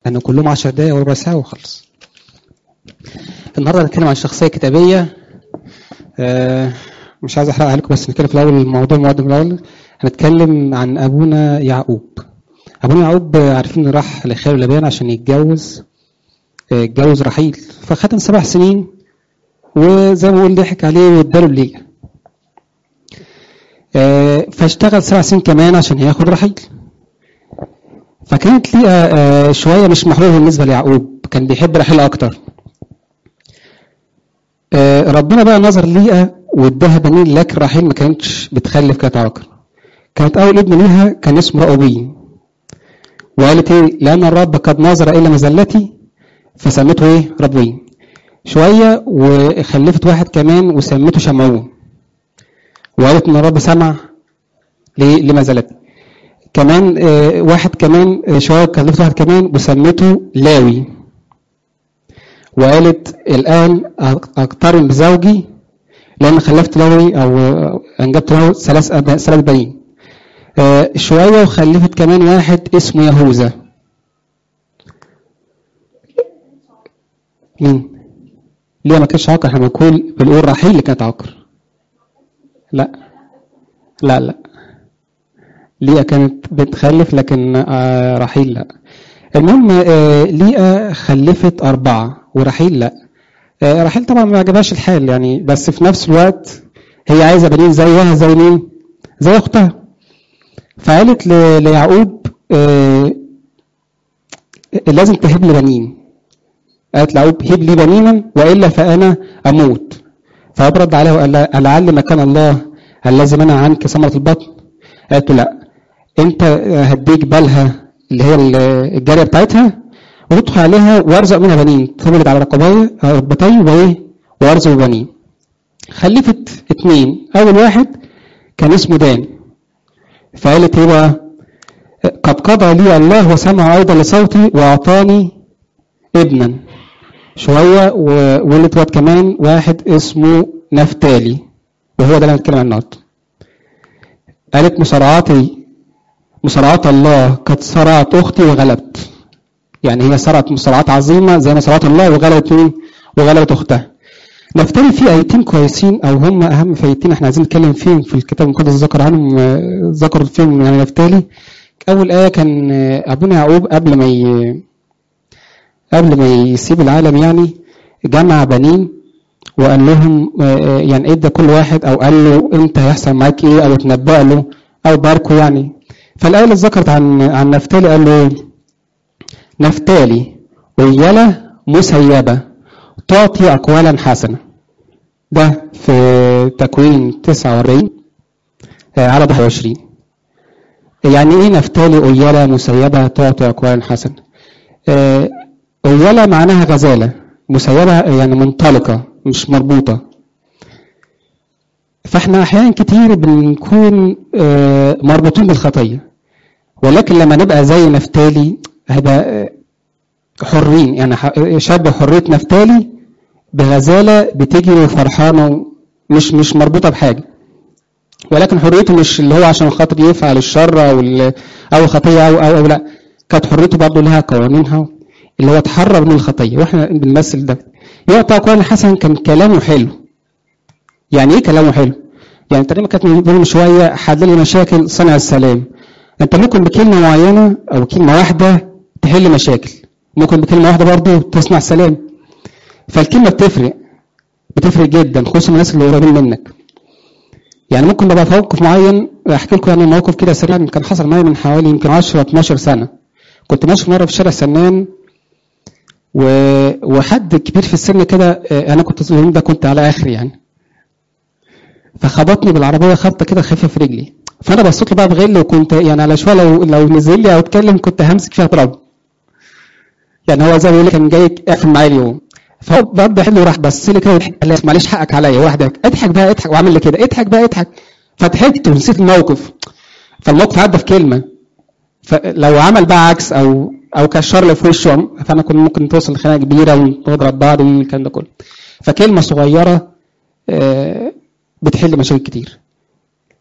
لان كلهم 10 دقايق وربع ساعه وخلص النهارده هنتكلم عن شخصيه كتابيه آه، مش عايز احرقها لكم بس نتكلم في الاول الموضوع مقدم الاول هنتكلم عن ابونا يعقوب ابونا يعقوب آه، عارفين إنه راح لخاله لبان عشان يتجوز آه، اتجوز رحيل فختم سبع سنين وزي ما بقول ضحك عليه واداله الليله آه، فاشتغل سبع سنين كمان عشان ياخد رحيل فكانت ليها آه، شويه مش محبوبه بالنسبه ليعقوب كان بيحب رحيل اكتر آه، ربنا بقى نظر ليها واداها بنين لكن رحيل ما كانتش بتخلف كانت عاقر كانت اول ابن ليها كان اسمه راؤوبين وقالت ايه لان الرب قد نظر الى مذلتي فسمته ايه ربوين شويه وخلفت واحد كمان وسمته شمعون وقالت ان الرب سمع ل- لمذلتي كمان آه، واحد كمان آه، شويه خلفت واحد كمان وسمته لاوي وقالت الآن أقترن بزوجي لأن خلفت له أو أنجبت له ثلاث أب- ثلاث بنين آه، شوية وخلفت كمان واحد اسمه يهوذا مين؟ ليه ما كانش عاقر احنا بنقول بنقول رحيل اللي كانت عاقر لا لا لا ليا كانت بتخلف لكن آه، رحيل لا المهم آه، ليا خلفت أربعة ورحيل لا آه، رحيل طبعا ما عجبهاش الحال يعني بس في نفس الوقت هي عايزة بنين زيها زي مين؟ زي أختها فقالت ل- ليعقوب آه، لازم تهب لي بنين قالت ليعقوب هب لي بنينا وإلا فأنا أموت فأبرد عليه وقال لها لعل مكان الله الذي منع عنك ثمرة البطن قالت له لا انت هديك بالها اللي هي الجاريه بتاعتها وتدخل عليها وارزق منها بنين تولد على رقبتي ركبتي وايه وارزق بنين خلفت اتنين اول واحد كان اسمه دان فقالت ايه بقى قد قضى لي الله وسمع ايضا لصوتي واعطاني ابنا شويه وولد واد كمان واحد اسمه نفتالي وهو ده اللي هنتكلم عنه النهارده قالت مصارعاتي مصارعات الله قد صرعت اختي وغلبت يعني هي صرعت مصارعات عظيمه زي ما صرعت الله وغلبت مين؟ وغلبت اختها. نفترض في ايتين كويسين او هم اهم في ايتين احنا عايزين نتكلم فيهم في الكتاب المقدس ذكر عنهم آه، ذكر فيهم يعني نفتالي اول ايه كان آه، ابونا يعقوب قبل ما ي... قبل ما يسيب العالم يعني جمع بنين وقال لهم آه، آه، يعني ادى كل واحد او قال له انت هيحصل معاك ايه او اتنبأ له او باركه يعني فالايه اللي ذكرت عن عن نفتالي قال له ايه؟ نفتالي ويلا مسيبه تعطي اقوالا حسنه ده في تكوين 49 آه، عدد 21 يعني ايه نفتالي أيلة مسيبة تعطي أقوالا حسنة آه، أيلة معناها غزالة مسيبة يعني منطلقة مش مربوطة فاحنا أحيانا كتير بنكون آه، مربوطين بالخطية ولكن لما نبقى زي نفتالي هيبقى آه، حرين يعني ح- شاب حرية نفتالي بغزالة بتجري وفرحانة مش مش مربوطة بحاجة ولكن حريته مش اللي هو عشان خاطر يفعل الشر او ال- او الخطيه او او, أو لا كانت حريته برضه لها قوانينها اللي هو اتحرر من الخطيه واحنا بنمثل ده يعطى اقوال حسن كان كلامه حلو يعني ايه كلامه حلو؟ يعني تقريبا كانت بنقول من شويه حل لي مشاكل صنع السلام انت ممكن بكلمه معينه او كلمه واحده تحل مشاكل ممكن بكلمه واحده برضه تصنع سلام فالكلمه بتفرق بتفرق جدا خصوصا الناس اللي قريبين منك يعني ممكن ببقى في موقف معين احكي لكم يعني موقف كده سريع كان حصل معايا من حوالي يمكن 10 12 سنه كنت ماشي مره في شارع سنان و... وحد كبير في السن كده آه، انا كنت اليوم ده كنت على اخري يعني فخبطني بالعربيه خبطه كده خفيفه في رجلي فانا بصيت له بقى بغل وكنت يعني على شويه لو لو نزل لي او اتكلم كنت همسك فيها اضربه يعني هو زي ما بيقول لك كان جاي قافل معايا اليوم فهو برضه حلو راح بص لي كده وضحك قال لي معلش حقك عليا واحدك اضحك بقى اضحك وعمل لي كده اضحك بقى اضحك فضحكت ونسيت الموقف فالموقف عدى في كلمه فلو عمل بقى عكس او او كشر لي في وشه فانا كنت ممكن توصل لخناقه كبيره ونضرب بعض والكلام ده كله فكلمه صغيره آه، بتحل مشاكل كتير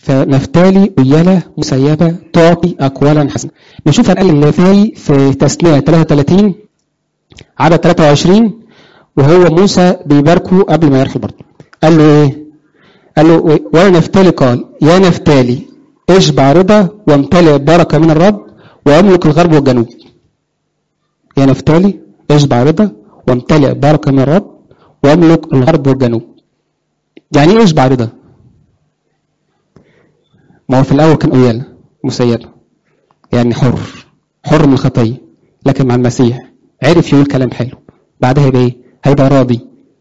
فنفتالي ويلا مسيبة تعطي أقوالا حسنة نشوف الآية اللي في في تثنية 33 عدد 23 وهو موسى بيباركه قبل ما يرحل برضه قال له ايه قال له ويا نفتالي قال يا نفتالي اشبع رضا وامتلئ بركة من الرب واملك الغرب والجنوب يا نفتالي اشبع رضا وامتلئ بركة من الرب واملك الغرب والجنوب يعني ايه اشبع رضا ما هو في الاول كان قيالة مسيبة يعني حر حر من الخطية لكن مع المسيح عرف يقول كلام حلو بعدها يبقى ايه هيبقى راضي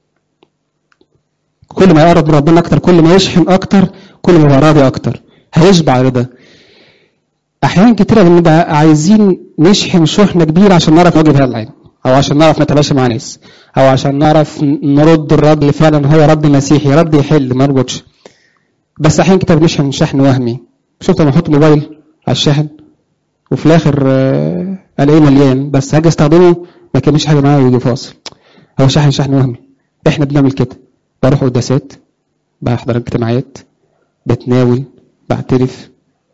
كل ما يقرب من ربنا اكتر كل ما يشحن اكتر كل ما يبقى راضي اكتر هيشبع رضا احيانا كتيره بنبقى عايزين نشحن شحنه كبيره عشان نعرف نواجه بها العين او عشان نعرف نتماشى مع ناس او عشان نعرف نرد الرد اللي فعلا هو رد مسيحي رد يحل ما يربطش بس احيانا كتير بنشحن شحن وهمي شفت لما احط موبايل على الشاحن وفي الاخر آه، الاقيه مليان بس هاجي استخدمه ما كانش حاجه معايا ويجي فاصل هو شحن شحن وهمي احنا بنعمل كده بروح قداسات بحضر اجتماعات بتناول بعترف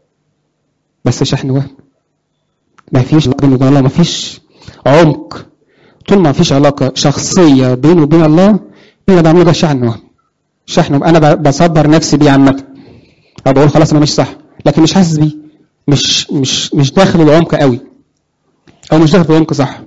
بس شحن وهم ما فيش بيني وبين الله ما فيش عمق طول ما فيش علاقة شخصية بيني وبين الله اللي بعمله ده شحن وهم شحن وهم. انا ب- بصبر نفسي بيه عامة او بقول خلاص انا مش صح لكن مش حاسس بيه مش مش مش داخل العمق قوي او مش داخل العمق صح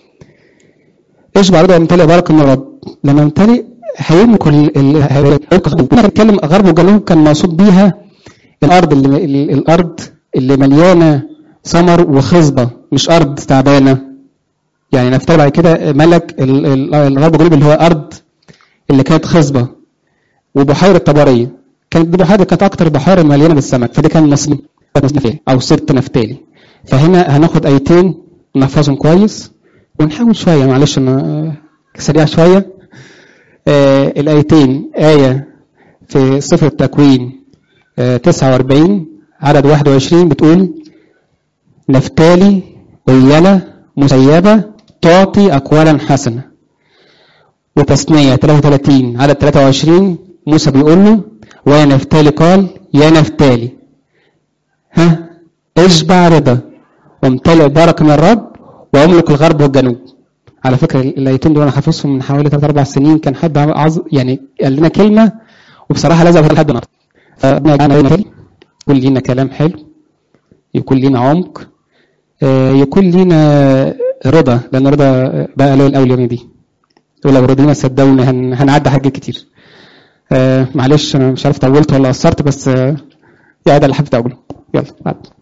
ايش بعد ده امتلئ بركه من الرب لما امتلئ هيملك ال- ال- هيملك غرب انا بتكلم غرب وجنوب كان مقصود بيها الارض اللي ال- الارض اللي مليانه ثمر وخصبه مش ارض تعبانه يعني نفترض بعد كده ملك ال- ال- الغرب والجنوب اللي هو ارض اللي كانت خصبه وبحيره طبريه كانت دي بحيره كانت اكتر بحيره مليانه بالسمك فدي كان نصيب نفتالي او سبط نفتالي فهنا هناخد ايتين نحفظهم كويس ونحاول شويه معلش انا سريع شويه آه الايتين ايه في سفر التكوين آه 49 عدد 21 بتقول نفتالي ويلا مسيبه تعطي اقوالا حسنه وتثنيه 33 عدد 23 موسى بيقول له ويا نفتالي قال يا نفتالي ها اشبع رضا وامتلئ بركه من الرب واملك الغرب والجنوب على فكره الايتين دول انا حافظهم من حوالي 3 4 سنين كان حد عز يعني قال لنا كلمه وبصراحه لازم لحد النهارده فانا يكون لينا كلام حلو يكون لينا عمق آه، يكون لينا رضا لان رضا بقى قليل قوي اليومين دي ولو رضينا صدقوني هن... هنعدي حاجات كتير آه معلش انا مش عارف طولت ولا قصرت بس آه يعني ده اللي حبيت اقوله يلا بعد